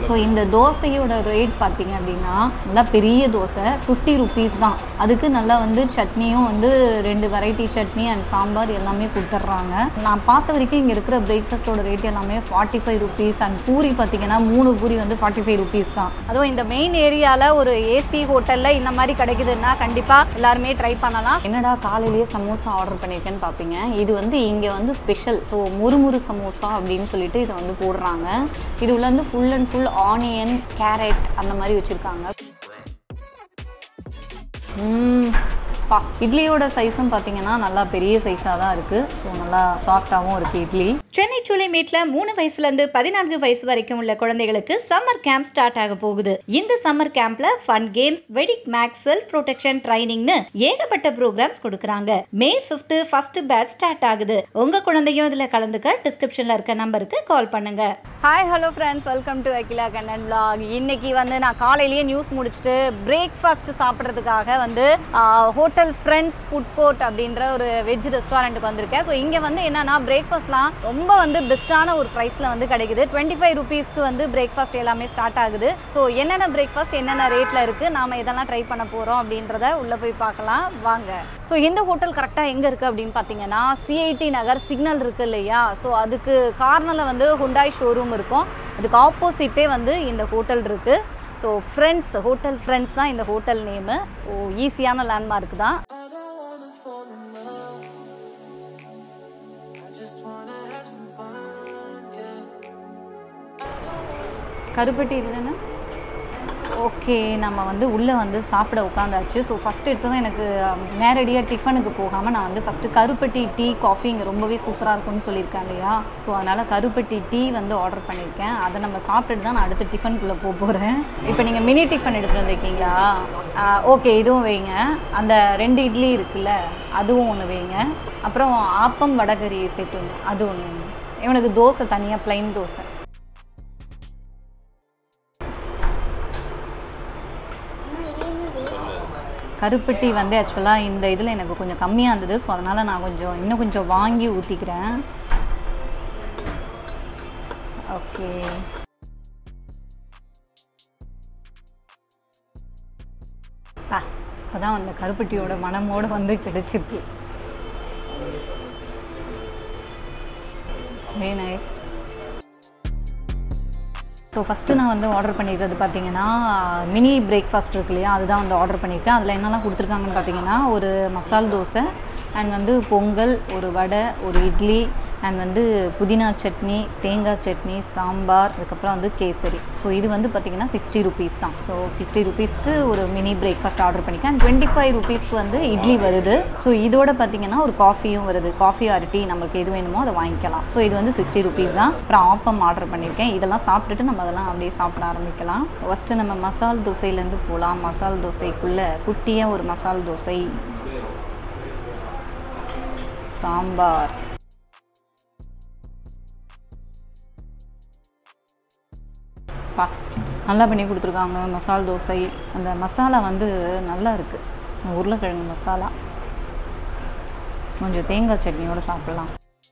So இந்த தோசையோட rate பார்த்தீங்க அப்படின்னா நல்லா பெரிய தோசை ஃபிஃப்டி ருபீஸ் தான் அதுக்கு நல்லா வந்து சட்னியும் வந்து ரெண்டு வெரைட்டி சட்னி அண்ட் சாம்பார் எல்லாமே கொடுத்துட்றாங்க நான் பார்த்த வரைக்கும் இங்கே இருக்கிற பிரேக்ஃபாஸ்ட்டோட ரேட் எல்லாமே forty five rupees and puri பார்த்தீங்கன்னா மூணு பூரி வந்து ஃபார்ட்டி ஃபைவ் ருபீஸ் தான் அதுவும் இந்த மெயின் ஏரியாவில் ஒரு ஏசி ஹோட்டலில் இந்த மாதிரி கிடைக்குதுன்னா கண்டிப்பாக எல்லாருமே ட்ரை பண்ணலாம் என்னடா காலையிலேயே சமோசா ஆர்டர் பண்ணியிருக்கேன்னு பார்ப்பீங்க இது வந்து இங்கே வந்து ஸ்பெஷல் ஸோ முறுமுறு சமோசா அப்படின்னு சொல்லிட்டு இதை வந்து போடுறாங்க இது உள்ள வந்து full and full onion carrot அந்த மாதிரி வச்சுருக்காங்க பா இட்லியோட சைஸும் பார்த்தீங்கன்னா நல்லா பெரிய சைஸாக தான் இருக்குது ஸோ நல்லா சாஃப்டாகவும் இருக்குது இட்லி சென்னை சூளைமேட்ல மூணு வயசுல இருந்து பதினான்கு வயசு வரைக்கும் உள்ள குழந்தைகளுக்கு சம்மர் கேம்ப் ஸ்டார்ட் ஆக போகுது இந்த சம்மர் கேம்ப்ல fun games Vedic maths self protection ட்ரைனிங்னு ஏகப்பட்ட ப்ரோக்ராம்ஸ் கொடுக்கறாங்க May fifth first batch start ஆகுது உங்க குழந்தையும் இதுல கலந்துக்க டிஸ்கிரிப்ஷன்ல இருக்க நம்பருக்கு கால் பண்ணுங்க hi hello friends welcome to Akila Kannan vlog இன்னைக்கு வந்து நான் காலையிலேயே நியூஸ் முடிச்சுட்டு பிரேக்ஃபாஸ்ட் சாப்பிட்றதுக்காக வந்து ஹோட்டல் ஃப்ரெண்ட்ஸ் ஃபுட் கோர்ட் அப்படின்ற ஒரு வெஜ் ரெஸ்டாரண்ட்டுக்கு வந்திருக்கேன் ஸோ இங்கே வந்து என்னன்னா பிரேக்ஃபாஸ்ட்லாம் ரொம்ப வந்து பெஸ்ட்டான ஒரு ப்ரைஸில் வந்து கிடைக்குது டுவெண்ட்டி ஃபைவ் ருபீஸ்க்கு வந்து பிரேக்ஃபாஸ்ட் எல்லாமே ஸ்டார்ட் ஆகுது ஸோ என்னென்ன பிரேக்ஃபாஸ்ட் என்னென்ன ரேட்டில் இருக்குது நாம் இதெல்லாம் ட்ரை பண்ண போகிறோம் அப்படின்றத உள்ளே போய் பார்க்கலாம் வாங்க ஸோ இந்த ஹோட்டல் கரெக்டாக எங்கே இருக்குது அப்படின்னு பார்த்தீங்கன்னா சிஐடி நகர் சிக்னல் இருக்குது இல்லையா ஸோ அதுக்கு கார்னரில் வந்து ஹுண்டாய் ஷோரூம் இருக்கும் அதுக்கு ஆப்போசிட்டே வந்து இந்த ஹோட்டல் இருக்குது ஸோ ஃப்ரெண்ட்ஸ் ஹோட்டல் ஃப்ரெண்ட்ஸ் தான் இந்த ஹோட்டல் நேமு ஓ ஈஸியான லேண்ட்மார்க் தான் I don't wanna fall in love. I just wanna have some fun, yeah. கருப்பட்டி இதுதானே ஓகே நம்ம வந்து உள்ளே வந்து சாப்பிட உட்காந்தாச்சு ஸோ ஃபஸ்ட்டு எடுத்ததும் எனக்கு நேரடியாக டிஃபனுக்கு போகாமல் நான் வந்து ஃபஸ்ட்டு கருப்பட்டி டீ காஃபி இங்கே ரொம்பவே சூப்பராக இருக்கும்னு சொல்லியிருக்கேன் இல்லையா ஸோ அதனால் கருப்பட்டி டீ வந்து ஆர்டர் பண்ணியிருக்கேன் அதை நம்ம சாப்பிட்டுட்டு தான் நான் அடுத்து டிஃபனுக்குள்ளே போக போகிறேன் இப்போ நீங்கள் மினி டிஃபன் எடுத்துகிட்டு வந்திருக்கீங்களா ஓகே இதுவும் வைங்க அந்த ரெண்டு இட்லி இருக்குல்ல அதுவும் ஒன்று வைங்க அப்புறம் ஆப்பம் வடகரி செட் ஒன்று அது ஒன்று வைங்க. இவனுக்கு தோசை தனியாக ப்ளைன் தோசை கருப்பட்டி வந்து ஆக்சுவலாக இந்த இதில் எனக்கு கொஞ்சம் கம்மியாக இருந்தது ஸோ அதனால் நான் கொஞ்சம் இன்னும் கொஞ்சம் வாங்கி ஊற்றிக்கிறேன் ஓகே பா அப்போதான் அந்த கருப்பட்டியோட மனமோடு வந்து கிடைச்சிருக்கு வெரி நைஸ் ஸோ ஃபஸ்ட்டு நான் வந்து ஆர்டர் பண்ணியிருக்கிறது பார்த்தீங்கன்னா மினி பிரேக்ஃபாஸ்ட் இருக்கு இல்லையா அதுதான் வந்து ஆர்டர் பண்ணியிருக்கேன் அதில் என்னெல்லாம் கொடுத்துருக்காங்கன்னு பார்த்தீங்கன்னா ஒரு மசால் தோசை அண்ட் வந்து பொங்கல் ஒரு வடை ஒரு இட்லி அண்ட் வந்து புதினா சட்னி தேங்காய் சட்னி சாம்பார் அதுக்கப்புறம் வந்து கேசரி ஸோ இது வந்து பார்த்தீங்கன்னா சிக்ஸ்டி ருபீஸ் தான் ஸோ சிக்ஸ்டி ருபீஸ்க்கு ஒரு மினி பிரேக்ஃபாஸ்ட் ஆர்டர் பண்ணியிருக்கேன் அண்ட் டுவெண்ட்டி ஃபைவ் ருபீஸ்க்கு வந்து இட்லி வருது ஸோ இதோட பார்த்தீங்கன்னா ஒரு காஃபியும் வருது காஃபி ஆர் டீ நம்மளுக்கு எது வேணுமோ அதை வாங்கிக்கலாம் ஸோ இது வந்து சிக்ஸ்டி ருபீஸ் தான் அப்புறம் ஆப்பம் ஆர்டர் பண்ணியிருக்கேன் இதெல்லாம் சாப்பிட்டுட்டு நம்ம அதெல்லாம் அப்படியே சாப்பிட ஆரம்பிக்கலாம் ஃபஸ்ட்டு நம்ம மசால் தோசையிலேருந்து போகலாம் மசால் தோசைக்குள்ளே குட்டியாக ஒரு மசால் தோசை சாம்பார் பா நல்லா பண்ணி கொடுத்துருக்காங்க மசால் தோசை அந்த மசாலா வந்து நல்லா இருக்குது உருளைக்கிழங்கு மசாலா கொஞ்சம் தேங்காய் சட்னியோடு சாப்பிட்லாம்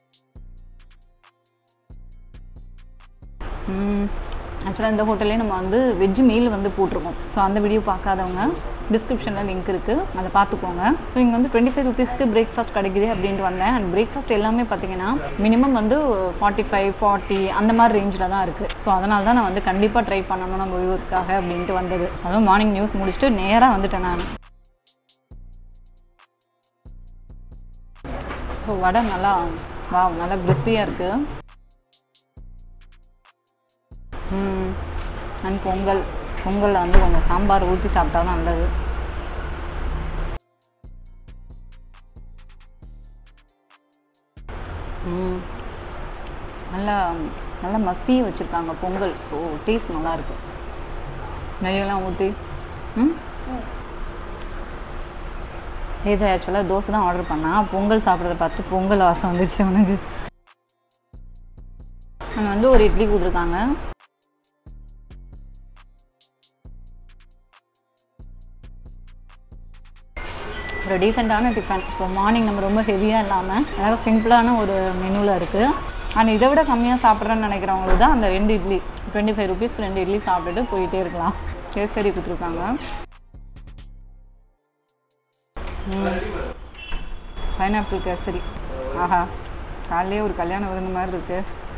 ஆக்சுவலாக இந்த ஹோட்டல்லே நம்ம வந்து வெஜ் மீல் வந்து போட்டிருக்கோம் ஸோ அந்த வீடியோ பார்க்காதவங்க டிஸ்கிரிப்ஷனில் லிங்க் இருக்குது அதை பார்த்துக்கோங்க ஸோ இங்கே வந்து டுவெண்ட்டி ஃபைவ் ருபீஸ்க்கு பிரேக்ஃபாஸ்ட் கிடைக்குது அப்படின்ட்டு வந்தேன் அண்ட் பிரேக்ஃபாஸ்ட் எல்லாமே பார்த்தீங்கன்னா மினிமம் வந்து ஃபார்ட்டி ஃபைவ் ஃபார்ட்டி அந்த மாதிரி ரேஞ்சில் தான் இருக்குது ஸோ அதனால தான் நான் வந்து கண்டிப்பாக ட்ரை பண்ணணும் நம்ம வியூவர்ஸ்க்காக அப்படின்ட்டு வந்தது அதுவும் மார்னிங் நியூஸ் முடிச்சுட்டு நேராக வந்துட்டேன் நான் ஸோ வடை நல்லா வா நல்லா கிறிஸ்பியாக இருக்குது அண்ட் பொங்கல் பொங்கலில் வந்து கொஞ்சம் சாம்பார் ஊற்றி சாப்பிட்டா தான் நல்லது ம். நல்லா நல்லா மசி வச்சுருக்காங்க பொங்கல் ஸோ டேஸ்ட் நல்லாயிருக்கு நெய்யெல்லாம் ஊற்றி ம் ஏஜா ஆக்சுவலாக தோசை தான் ஆர்டர் பண்ணால் பொங்கல் சாப்பிட்றத பார்த்து பொங்கல் வாசம் வந்துச்சு அவனுக்கு அங்கே வந்து ஒரு இட்லி கொடுத்துருக்காங்க ஒரு டீசெண்டான டிஃபன் ஸோ மார்னிங் நம்ம ரொம்ப ஹெவியாக இல்லாமல் அதாவது சிம்பிளான ஒரு மெனுவில் இருக்குது அண்ட் இதை விட கம்மியாக சாப்பிட்றேன்னு நினைக்கிறவங்களுக்கு தான் அந்த ரெண்டு இட்லி டுவெண்ட்டி ஃபைவ் ருபீஸ்க்கு ரெண்டு இட்லி சாப்பிட்டுட்டு போயிட்டே இருக்கலாம் கேசரி கொடுத்துருக்காங்க பைனாப்பிள் கேசரி ஆஹா காலையிலே ஒரு கல்யாண விருந்து மாதிரி இருக்கு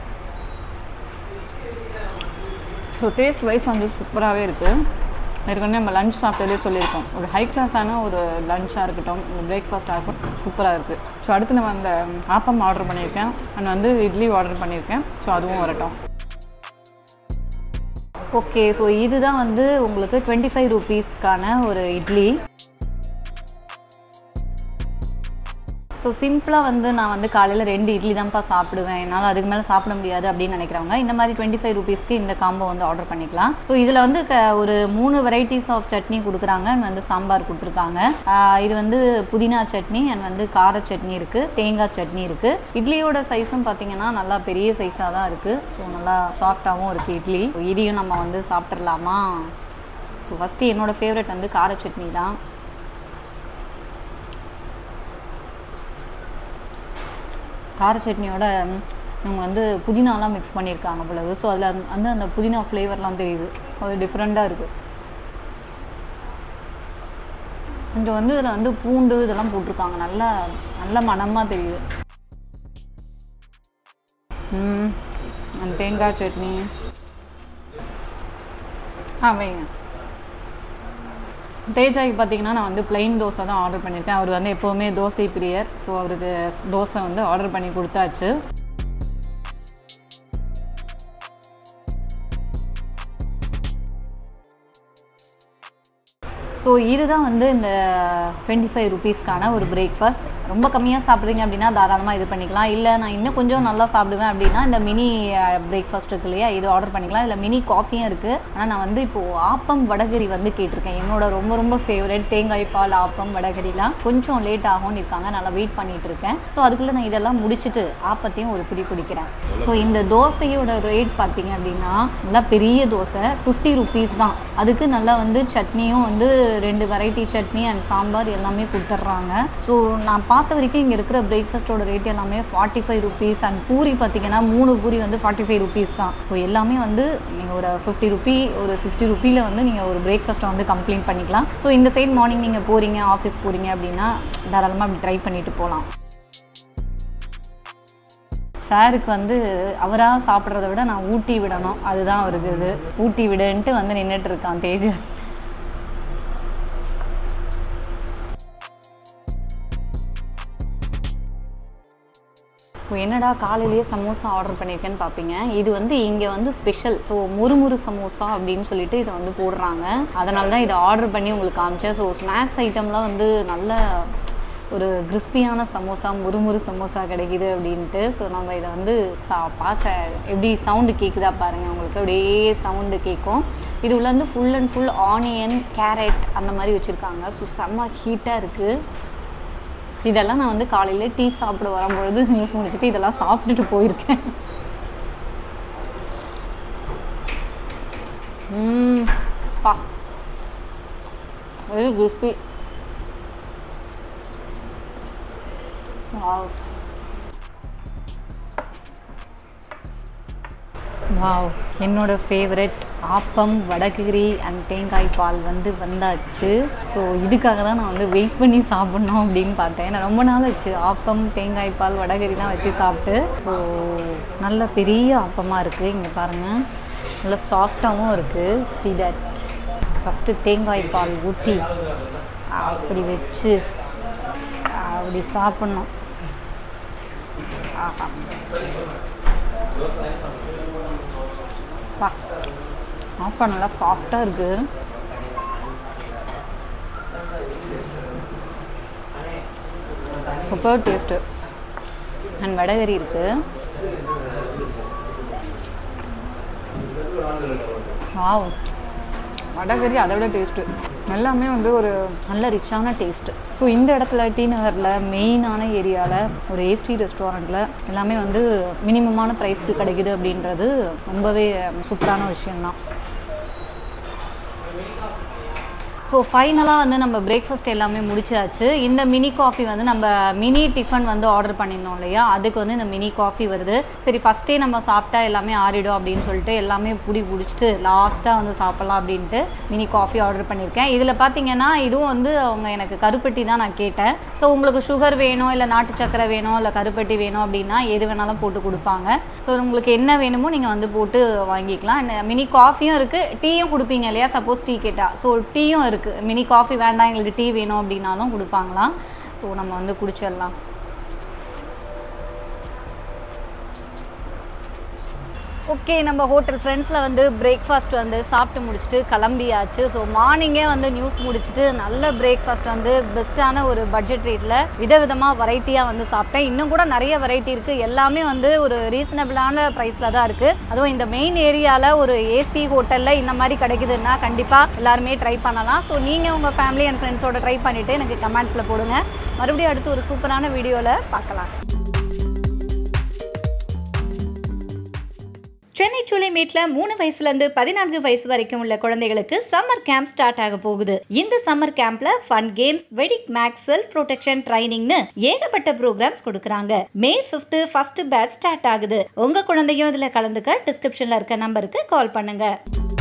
ஸோ டேஸ்ட் வைஸ் வந்து சூப்பராகவே இருக்குது ஏற்கனவே நம்ம லஞ்ச் சாப்பிட்டதே சொல்லியிருக்கோம் ஒரு ஹை கிளாஸான ஒரு லஞ்சாக இருக்கட்டும் ஒரு பிரேக்ஃபாஸ்ட்டாக இருக்கட்டும் சூப்பராக இருக்குது ஸோ அடுத்து நம்ம அந்த ஆப்பம் ஆர்டர் பண்ணியிருக்கேன் அண்ட் வந்து இட்லி ஆர்டர் பண்ணியிருக்கேன் ஸோ அதுவும் வரட்டும் ஓகே ஸோ இதுதான் வந்து உங்களுக்கு டுவெண்ட்டி ஃபைவ் ருபீஸ்க்கான ஒரு இட்லி ஸோ சிம்பிளாக வந்து நான் வந்து காலையில் ரெண்டு இட்லி தான்ப்பா சாப்பிடுவேன் என்னால் அதுக்கு மேலே சாப்பிட முடியாது அப்படின்னு நினைக்கிறவங்க இந்த மாதிரி டுவெண்ட்டி ஃபைவ் ருபீஸ்க்கு இந்த காம்போ வந்து ஆர்டர் பண்ணிக்கலாம் ஸோ இதில் வந்து க ஒரு மூணு வெரைட்டிஸ் ஆஃப் சட்னி கொடுக்குறாங்க அண்ட் வந்து சாம்பார் கொடுத்துருக்காங்க ஆஹ் இது வந்து புதினா சட்னி அண்ட் வந்து கார சட்னி இருக்குது தேங்காய் சட்னி இருக்குது இட்லியோட சைஸும் பார்த்தீங்கன்னா நல்லா பெரிய சைஸாக தான் இருக்குது ஸோ நல்லா சாஃப்டாகவும் இருக்குது இட்லி இதையும் நம்ம வந்து சாப்பிட்றலாமா ஸோ ஃபஸ்ட்டு என்னோடய ஃபேவரட் வந்து கார சட்னி தான் கார சட்னியோட ம், இவங்க வந்து புதினாலாம் மிக்ஸ் பண்ணியிருக்காங்க பிறகு ஸோ அதில் வந்து அந்த புதினா ஃப்ளேவர்லாம் தெரியுது அது டிஃப்ரெண்ட்டாக இருக்குது கொஞ்சம் வந்து இதில் வந்து பூண்டு இதெல்லாம் போட்டிருக்காங்க நல்லா நல்ல மணமாக தெரியுது ம் அந்த தேங்காய் சட்னி ஆ வைங்க தேஜாய்க்கு பார்த்தீங்கன்னா நான் வந்து பிளைன் தோசை தான் ஆர்டர் பண்ணியிருக்கேன் அவர் வந்து எப்போவுமே தோசை பிரியர் ஸோ அவருக்கு தோசை வந்து ஆர்டர் பண்ணி கொடுத்தாச்சு ஸோ இதுதான் வந்து இந்த டுவெண்ட்டி ஃபைவ் ருபீஸ்க்கான ஒரு பிரேக்ஃபாஸ்ட் ரொம்ப கம்மியாக சாப்பிட்றீங்க அப்படின்னா தாராளமாக இது பண்ணிக்கலாம் இல்லை நான் இன்னும் கொஞ்சம் நல்லா சாப்பிடுவேன் அப்படின்னா இந்த மினி பிரேக்ஃபாஸ்ட் இருக்கு இல்லையா இது ஆர்டர் பண்ணிக்கலாம் இல்லை மினி காஃபியும் இருக்குது ஆனால் நான் வந்து இப்போது ஆப்பம் வடகரி வந்து கேட்டிருக்கேன் என்னோட ரொம்ப ரொம்ப ஃபேவரட் தேங்காய் பால் ஆப்பம் வடகரிலாம் கொஞ்சம் லேட் ஆகும்னு இருக்காங்க நல்லா வெயிட் பண்ணிட்டு இருக்கேன் ஸோ அதுக்குள்ளே நான் இதெல்லாம் முடிச்சுட்டு ஆப்பத்தையும் ஒரு பிடி பிடிக்கிறேன் ஸோ இந்த தோசையோட ரேட் பார்த்தீங்க அப்படின்னா நல்லா பெரிய தோசை ஃபிஃப்டி ருபீஸ் தான் அதுக்கு நல்லா வந்து சட்னியும் வந்து ரெண்டு வெரைட்டி சட்னி அண்ட் சாம்பார் எல்லாமே கொடுத்துட்றாங்க ஸோ நான் பார்த்த வரைக்கும் இங்கே இருக்கிற பிரேக்ஃபாஸ்ட்டோட ரேட் எல்லாமே forty five rupees and puri பார்த்தீங்கன்னா மூணு பூரி வந்து ஃபார்ட்டி ஃபைவ் ருபீஸ் தான் ஸோ எல்லாமே வந்து நீங்கள் ஒரு ஃபிஃப்டி ருபி ஒரு சிக்ஸ்டி ருப்பியில் வந்து நீங்கள் ஒரு பிரேக்ஃபாஸ்ட்டை வந்து கம்ப்ளீட் பண்ணிக்கலாம் ஸோ இந்த சைட் மார்னிங் நீங்கள் போகிறீங்க ஆஃபீஸ் போகிறீங்க அப்படின்னா தாராளமாக அப்படி ட்ரை பண்ணிட்டு போகலாம் சாருக்கு வந்து அவராக சாப்பிட்றத விட நான் ஊட்டி விடணும் அதுதான் அவருக்கு இது ஊட்டி விடுன்ட்டு வந்து நின்றுட்டு இருக்கான் தேஜ் இப்போ என்னடா காலையிலேயே சமோசா ஆர்டர் பண்ணியிருக்கேன்னு பார்ப்பீங்க இது வந்து இங்கே வந்து ஸ்பெஷல் ஸோ முறுமுறு சமோசா அப்படின்னு சொல்லிட்டு இதை வந்து போடுறாங்க அதனால தான் இதை ஆர்டர் பண்ணி உங்களுக்கு காமிச்சேன் ஸோ ஸ்நாக்ஸ் ஐட்டம்லாம் வந்து நல்ல ஒரு கிறிஸ்பியான சமோசா முறுமுறு சமோசா கிடைக்குது அப்படின்ட்டு ஸோ நம்ம இதை வந்து சா பார்க்க எப்படி சவுண்டு கேட்குதா பாருங்கள் உங்களுக்கு அப்படியே சவுண்டு கேட்கும் இது உள்ள வந்து full and full onion carrot அந்த மாதிரி வச்சுருக்காங்க ஸோ செம்ம ஹீட்டாக இருக்குது இதெல்லாம் நான் வந்து காலையில் டீ சாப்பிட வரும்பொழுது நியூஸ் முடிச்சுட்டு இதெல்லாம் சாப்பிட்டுட்டு போயிருக்கேன் ம் பா வெரி கிறிஸ்பி வாவ் வாவ் என்னோட ஃபேவரட் ஆப்பம் வடகரி அண்ட் தேங்காய் பால் வந்து வந்தாச்சு ஸோ இதுக்காக தான் நான் வந்து வெயிட் பண்ணி சாப்பிட்ணும் அப்படின்னு பார்த்தேன் நான் ரொம்ப நாள் ஆச்சு ஆப்பம் தேங்காய் பால் வடகரிலாம் வச்சு சாப்பிட்டு ஸோ நல்ல பெரிய ஆப்பமாக இருக்குது இங்கே பாருங்கள் நல்ல சாஃப்டாகவும் இருக்குது சி தட் ஃபஸ்ட்டு தேங்காய் பால் ஊற்றி அப்படி வச்சு அப்படி சாப்பிட்ணும் ஆஹா பா ஆப்பா நல்லா சாஃப்டாக இருக்குது சூப்பர் டேஸ்ட்டு அண்ட் வடகரி இருக்குது வாவ் வடகரி அதை விட டேஸ்ட்டு எல்லாமே வந்து ஒரு நல்ல ரிச்சான டேஸ்ட்டு ஸோ இந்த இடத்துல டி நகரில் மெயினான ஏரியாவில் ஒரு ஏஸ்டி ரெஸ்டாரண்ட்டில் எல்லாமே வந்து மினிமமான ப்ரைஸ்க்கு கிடைக்குது அப்படின்றது ரொம்பவே சூப்பரான விஷயந்தான் ஸோ ஃபைனலாக வந்து நம்ம பிரேக்ஃபாஸ்ட் எல்லாமே முடிச்சாச்சு இந்த மினி காஃபி வந்து நம்ம மினி டிஃபன் வந்து ஆர்டர் பண்ணியிருந்தோம் இல்லையா அதுக்கு வந்து இந்த மினி காஃபி வருது சரி ஃபஸ்ட்டே நம்ம சாப்பிட்டா எல்லாமே ஆறிடும் அப்படின்னு சொல்லிட்டு எல்லாமே புடி பிடிச்சிட்டு லாஸ்ட்டாக வந்து சாப்பிட்லாம் அப்படின்ட்டு மினி காஃபி ஆர்டர் பண்ணியிருக்கேன் இதில் பார்த்தீங்கன்னா இதுவும் வந்து அவங்க எனக்கு கருப்பட்டி தான் நான் கேட்டேன் ஸோ உங்களுக்கு சுகர் வேணும் இல்லை நாட்டு சக்கரை வேணும் இல்லை கருப்பட்டி வேணும் அப்படின்னா எது வேணாலும் போட்டு கொடுப்பாங்க ஸோ உங்களுக்கு என்ன வேணுமோ நீங்கள் வந்து போட்டு வாங்கிக்கலாம் மினி காஃபியும் இருக்குது டீயும் கொடுப்பீங்க இல்லையா சப்போஸ் டீ கேட்டால் ஸோ டீயும் இருக்குது மினி காஃபி வேண்டாம் எங்களுக்கு டீ வேணும் அப்படின்னாலும் கொடுப்பாங்களாம் ஸோ நம்ம வந்து குடிச்சிடலாம் ஓகே நம்ம ஹோட்டல் ஃப்ரெண்ட்ஸில் வந்து பிரேக்ஃபாஸ்ட் வந்து சாப்பிட்டு முடிச்சுட்டு கிளம்பியாச்சு ஸோ மார்னிங்கே வந்து நியூஸ் முடிச்சுட்டு நல்ல பிரேக்ஃபாஸ்ட் வந்து பெஸ்ட்டான ஒரு பட்ஜெட் ரேட்டில் விதவிதமாக வெரைட்டியாக வந்து சாப்பிட்டேன் இன்னும் கூட நிறைய வெரைட்டி இருக்குது எல்லாமே வந்து ஒரு ரீசனபிளான ப்ரைஸில் தான் இருக்குது அதுவும் இந்த மெயின் ஏரியாவில் ஒரு ஏசி ஹோட்டலில் இந்த மாதிரி கிடைக்குதுன்னா கண்டிப்பாக எல்லாருமே ட்ரை பண்ணலாம் ஸோ நீங்கள் உங்கள் ஃபேமிலி அண்ட் ஃப்ரெண்ட்ஸோட ட்ரை பண்ணிவிட்டு எனக்கு கமெண்ட்ஸில் போடுங்க மறுபடியும் அடுத்து ஒரு சூப்பரான வீடியோவில் பார்க்கலாம் சென்னை சூளைமேட்ல மூணு வயசுல இருந்து பதினான்கு வயசு வரைக்கும் உள்ள குழந்தைகளுக்கு சம்மர் கேம்ப் ஸ்டார்ட் ஆக போகுது இந்த சம்மர் கேம்ப்ல fun games Vedic maths self protection ட்ரைனிங்னு ஏகப்பட்ட ப்ரோக்ராம்ஸ் கொடுக்குறாங்க May fifth first batch start ஆகுது உங்க குழந்தையும் இதுல கலந்துக்க டிஸ்கிரிப்ஷன்ல இருக்க நம்பருக்கு கால் பண்ணுங்க